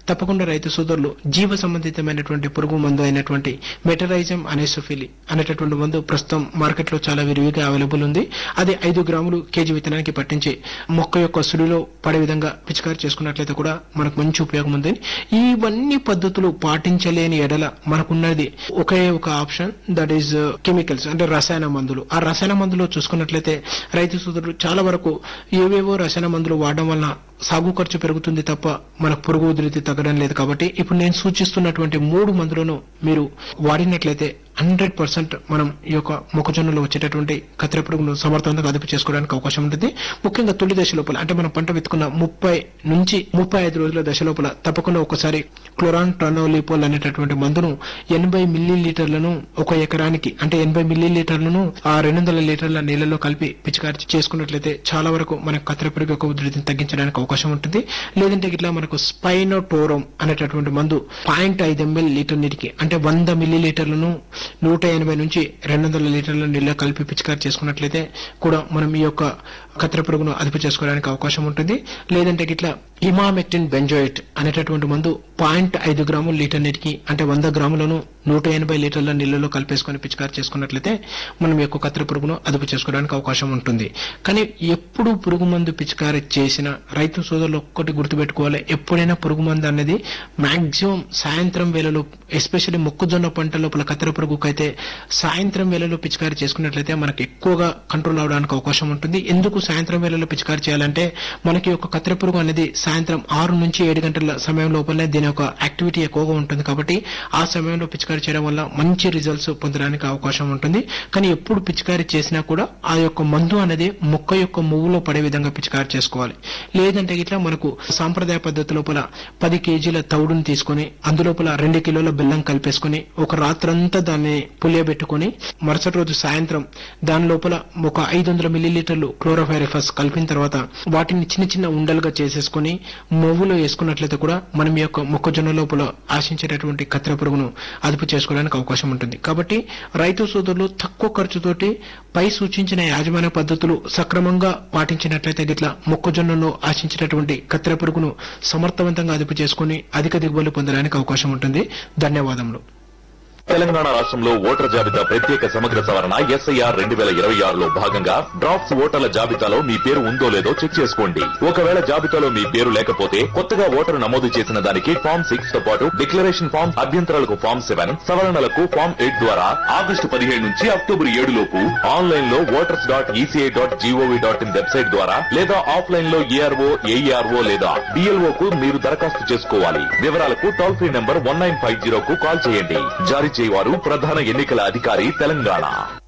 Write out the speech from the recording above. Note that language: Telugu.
తప్పకుండా రైతు సోదరులు జీవ సంబంధితమైనటువంటి పురుగు మందు అయినటువంటి మెటరైజం అనేసోఫిలి అనేటటువంటి మందు ప్రస్తుతం మార్కెట్ లో చాలా విరివిగా అవైలబుల్ ఉంది అది ఐదు గ్రాములు కేజీ విత్తనానికి పట్టించి మొక్క యొక్క సుడిలో పడే విధంగా పిచికారి చేసుకున్నట్లయితే కూడా మనకు మంచి ఉపయోగం ఉంది ఇవన్నీ పద్ధతులు పాటించలేని ఎడల మనకున్నది ఒకే ఒక ఆప్షన్ దట్ ఈస్ కెమికల్స్ అంటే రసాయన మందులు ఆ రసాయన మందులు చూసుకున్నట్లయితే రైతు సోదరులు చాలా వరకు ఏవేవో రసాయన మందులు వాడడం వలన సాగు ఖర్చు పెరుగుతుంది తప్ప మనకు పురుగు ఉధృతి తగ్గడం లేదు కాబట్టి ఇప్పుడు నేను సూచిస్తున్నటువంటి మూడు మందులను మీరు వాడినట్లయితే హండ్రెడ్ పర్సెంట్ మనం ఈ యొక్క మొక్కజొన్నలో వచ్చేటటువంటి కత్తెర పురుగును సమర్థవంతంగా అదుపు చేసుకోవడానికి అవకాశం ఉంటుంది ముఖ్యంగా తొలి దశ లోపల అంటే మనం పంట విత్తుకున్న ముప్పై నుంచి ముప్పై ఐదు రోజుల దశ లోపల తప్పకుండా ఒకసారి క్లోరాన్ టర్నోలిపోల్ అనేటటువంటి మందును ఎనభై మిల్లీ లీటర్లను ఒక ఎకరానికి అంటే ఎనభై మిల్లీ లీటర్లను ఆ రెండు వందల లీటర్ల నీళ్ళలో కలిపి పిచికారి చేసుకున్నట్లయితే చాలా వరకు మనకు కత్తెర పురుగు యొక్క ఉధృతిని తగ్గించడానికి అవకాశం ఉంటుంది లేదంటే ఇట్లా మనకు స్పైనోటోరం అనేటటువంటి మందు పాయింట్ ఐదు ఎంఎల్ లీటర్ నీటికి అంటే వంద మిల్లీ లీటర్లను నూట ఎనభై నుంచి రెండు వందల లీటర్ల నీళ్ళ కలిపి పిచికారి చేసుకున్నట్లయితే కూడా మనం ఈ యొక్క కత్తెర పురుగును అదుపు చేసుకోవడానికి అవకాశం ఉంటుంది లేదంటే ఇట్లా ఇమామెక్టిన్ బెంజోయిట్ అనేటటువంటి మందు పాయింట్ ఐదు గ్రాములు లీటర్ నీటికి అంటే వంద గ్రాములను నూట ఎనభై లీటర్ల నీళ్ళలో కలిపేసుకొని పిచికారి చేసుకున్నట్లయితే మనం ఈ యొక్క కత్తెర పురుగును అదుపు చేసుకోవడానికి అవకాశం ఉంటుంది కానీ ఎప్పుడు పురుగు మందు పిచికారి చేసిన రైతు సోదరులు ఒక్కటి గుర్తుపెట్టుకోవాలి ఎప్పుడైనా పురుగు మందు అనేది మాక్సిమం సాయంత్రం వేళలో ఎస్పెషల్లీ మొక్కజొన్న పంట లోపల కత్తెర పురుగుకు అయితే సాయంత్రం వేళలో పిచికారి చేసుకున్నట్లయితే మనకు ఎక్కువగా కంట్రోల్ అవడానికి అవకాశం ఉంటుంది ఎందుకు సాయంత్రం వేళలో పిచికారి చేయాలంటే మనకి ఒక కత్తెర పురుగు అనేది సాయంత్రం ఆరు నుంచి ఏడు గంటల సమయం లోపలనే దీని యొక్క యాక్టివిటీ ఎక్కువగా ఉంటుంది కాబట్టి ఆ సమయంలో పిచికారి చేయడం వల్ల మంచి రిజల్ట్స్ పొందడానికి అవకాశం ఉంటుంది కానీ ఎప్పుడు పిచికారి చేసినా కూడా ఆ యొక్క మందు అనేది మొక్క యొక్క మువ్వులో పడే విధంగా పిచికారి చేసుకోవాలి లేదంటే ఇట్లా మనకు సాంప్రదాయ పద్ధతి లోపల పది కేజీల తౌడుని తీసుకొని అందులోపల రెండు కిలోల బెల్లం కలిపేసుకొని ఒక రాత్రంతా దాన్ని పులియబెట్టుకొని మరుసటి రోజు సాయంత్రం దాని లోపల ఒక ఐదు వందల మిల్లీలీటర్లు క్లోరోఫైరిఫస్ కలిపిన తర్వాత వాటిని చిన్న చిన్న ఉండలుగా చేసేసుకొని మొవ్వులో వేసుకున్నట్లయితే కూడా మనం ఈ యొక్క మొక్కజొన్న లోపల ఆశించేటటువంటి కత్తెర పురుగును అదుపు చేసుకోవడానికి అవకాశం ఉంటుంది కాబట్టి రైతు సోదరులు తక్కువ ఖర్చుతోటి పై సూచించిన యాజమాన్య పద్ధతులు సక్రమంగా పాటించినట్లయితే గిట్లా మొక్కజొన్నలో ఆశించినటువంటి కత్తెర పురుగును సమర్థవంతంగా అదుపు చేసుకుని అధిక దిగుబడులు పొందడానికి అవకాశం ఉంటుంది ధన్యవాదములు తెలంగాణ రాష్ట్రంలో ఓటర్ జాబితా ప్రత్యేక సమగ్ర సవరణ ఎస్ఐఆర్ రెండు వేల ఇరవై ఆరులో భాగంగా డ్రాఫ్ట్స్ ఓటర్ల జాబితాలో మీ పేరు ఉందో లేదో చెక్ చేసుకోండి ఒకవేళ జాబితాలో మీ పేరు లేకపోతే కొత్తగా ఓటరు నమోదు చేసిన దానికి ఫామ్ సిక్స్ తో పాటు డిక్లరేషన్ ఫామ్ అభ్యంతరాలకు ఫామ్ సెవెన్ సవరణలకు ఫామ్ ఎయిట్ ద్వారా ఆగస్టు పదిహేడు నుంచి అక్టోబర్ ఏడు లోపు ఆన్లైన్ లో voters dot ECI dot GOV dot in website ద్వారా లేదా ఆఫ్లైన్ లో ఏఆర్ఓ ఏఈఆర్ఓ లేదా డిఎల్ఓ కు మీరు దరఖాస్తు చేసుకోవాలి వివరాలకు toll free number one nine five zero కు కాల్ చేయండి జారీ చేయవారు ప్రధాన ఎన్నికల అధికారి తెలంగాణ